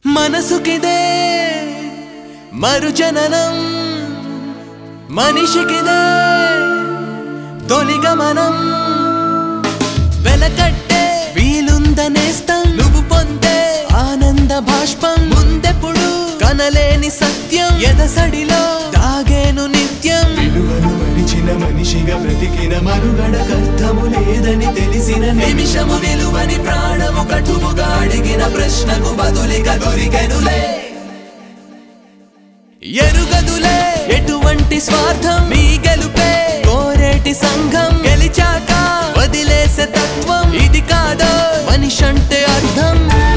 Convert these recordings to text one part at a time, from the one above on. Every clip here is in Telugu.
మనసుకిదే మరుజననం మనిషికిదే తొలి గమనం వెలకట్టే వీలుందనేస్తం నువ్వు పొందే ఆనంద బాష్పం ముందెప్పుడు కనలేని సత్యం ఎదసడిలో దాగేను నిత్యం విలువను మరిచిన మనిషిగా బ్రతికిన మనుగడకర్థము లేదని తెలిసిన నిమిషము విలువని ప్రాణము కటువుగా అడిగిన ప్రశ్నకు బదులిక దొరికెనులే ఎరుగదులే ఎటువంటి స్వార్థం మీ గెలుపే కోరేటి సంఘం గెలిచాక వదిలేసే తత్వం ఇది కాదో మనిషంటే అర్థం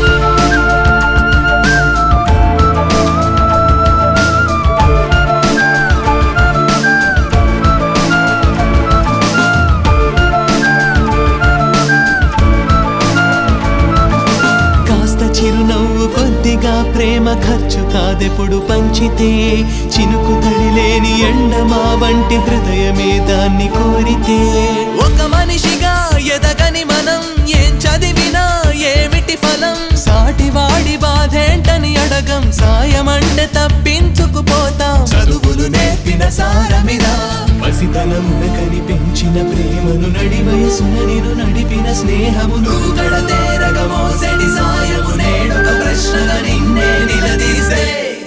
కాస్త చిరునవ్వు కొద్దిగా ప్రేమ ఖర్చు కాదెప్పుడు పంచితే చినుకు తడిలేని ఎండమా వంటి హృదయమే దాన్ని కోరితే ఒక మనిషిగా ఎదగని మనం ఏం చదివినా ఏమిటి ఫలం సాటివాడి బాధేంటని అడగం సాయమంటే తప్పించుకుపోతాం చదువులు నేర్పిన సారమిదా పసితనమున కనిపించిన ప్రేమను నడి వయసున నేను నడిపిన స్నేహము నువ్వు గడతేరగ మోసెడి సాయము నేడొక ప్రశ్నగా నిన్నే నిలదీసే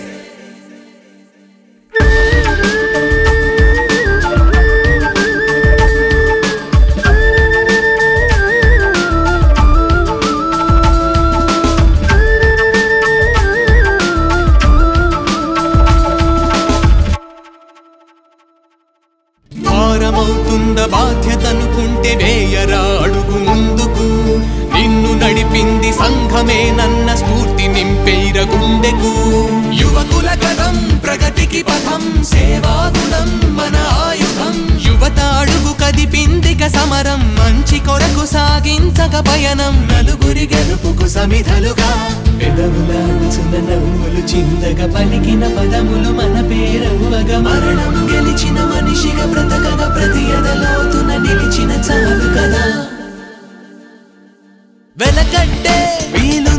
భారమవుతుంద బాధ్యతనుకుంటే వేయరా అడుగు ముందుకు నిన్ను నడిపింది సంఘమే నన్న స్ఫూర్తి నింపేర గుండెకు యువకుల కథం ప్రగతికి పథం సేవాగుణం మన ఆయుధం యువత అడుగు కదిపిందిక సమరం మంచి కొరకు సాగించక పయనం నలుగురి గెలుపుకు సమిధలుగా పెదవుల అంచున నవ్వులు చిందగా పలికిన పదములు మన పేరవ్వగా మరణం గెలిచిన మనిషిగా బ్రతకగా ప్రతి ఎదలోతున నిలిచిన చాలు కదా వెలకట్టే వీలు